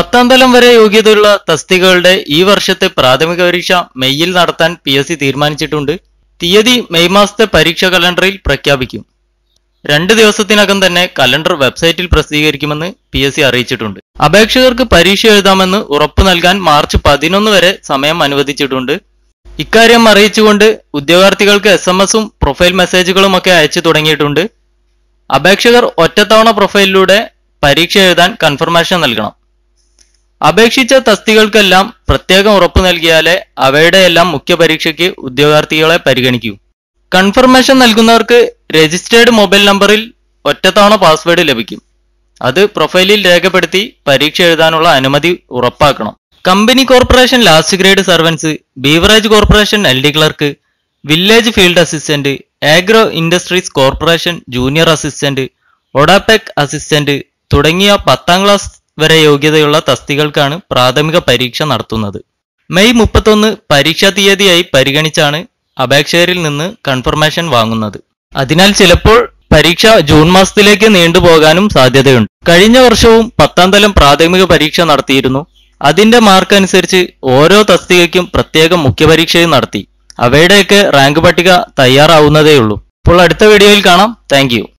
പത്താം തലം വരെ യോഗ്യതയുള്ള തസ്തികകളുടെ ഈ വർഷത്തെ പ്രാഥമിക പരീക്ഷ മെയ്യിൽ നടത്താൻ പി എസ് സി തീരുമാനിച്ചിട്ടുണ്ട് തീയതി മെയ് മാസത്തെ പരീക്ഷ കലണ്ടറിൽ പ്രഖ്യാപിക്കും രണ്ട് ദിവസത്തിനകം തന്നെ കലണ്ടർ വെബ്സൈറ്റിൽ പ്രസിദ്ധീകരിക്കുമെന്ന് പി എസ് സി അറിയിച്ചിട്ടുണ്ട് അപേക്ഷകർക്ക് പരീക്ഷ എഴുതാമെന്ന് ഉറപ്പു നൽകാൻ മാർച്ച് പതിനൊന്ന് വരെ സമയം അനുവദിച്ചിട്ടുണ്ട് ഇക്കാര്യം അറിയിച്ചുകൊണ്ട് ഉദ്യോഗാർത്ഥികൾക്ക് എസ് എം എസും പ്രൊഫൈൽ മെസ്സേജുകളും ഒക്കെ അയച്ചു തുടങ്ങിയിട്ടുണ്ട് അപേക്ഷകർ ഒറ്റത്തവണ പ്രൊഫൈലിലൂടെ പരീക്ഷ എഴുതാൻ കൺഫർമേഷൻ നൽകണം അപേക്ഷിച്ച തസ്തികൾക്കെല്ലാം പ്രത്യേകം ഉറപ്പു നൽകിയാലേ അവയുടെ എല്ലാം മുഖ്യ പരീക്ഷയ്ക്ക് ഉദ്യോഗാർത്ഥികളെ പരിഗണിക്കൂ കൺഫർമേഷൻ നൽകുന്നവർക്ക് രജിസ്റ്റേർഡ് മൊബൈൽ നമ്പറിൽ ഒറ്റത്തവണ പാസ്വേഡ് ലഭിക്കും അത് പ്രൊഫൈലിൽ രേഖപ്പെടുത്തി പരീക്ഷ എഴുതാനുള്ള അനുമതി ഉറപ്പാക്കണം company corporation last grade servants beverage corporation L D clerk village field assistant agro industries corporation junior assistant ODEPC assistant തുടങ്ങിയ പത്താം ക്ലാസ് വരെ യോഗ്യതയുള്ള തസ്തികൾക്കാണ് പ്രാഥമിക പരീക്ഷ നടത്തുന്നത് മെയ് മുപ്പത്തൊന്ന് പരീക്ഷാ തീയതിയായി പരിഗണിച്ചാണ് അപേക്ഷകരിൽ നിന്ന് കൺഫർമേഷൻ വാങ്ങുന്നത് അതിനാൽ ചിലപ്പോൾ പരീക്ഷ ജൂൺ മാസത്തിലേക്ക് നീണ്ടുപോകാനും സാധ്യതയുണ്ട് കഴിഞ്ഞ വർഷവും പത്താം തലം പ്രാഥമിക പരീക്ഷ നടത്തിയിരുന്നു അതിന്റെ മാർക്ക് അനുസരിച്ച് ഓരോ തസ്തികയ്ക്കും പ്രത്യേക മുഖ്യപരീക്ഷയും നടത്തി അവയുടെയൊക്കെ റാങ്ക് പട്ടിക തയ്യാറാവുന്നതേയുള്ളൂ അപ്പോൾ അടുത്ത വീഡിയോയിൽ കാണാം താങ്ക്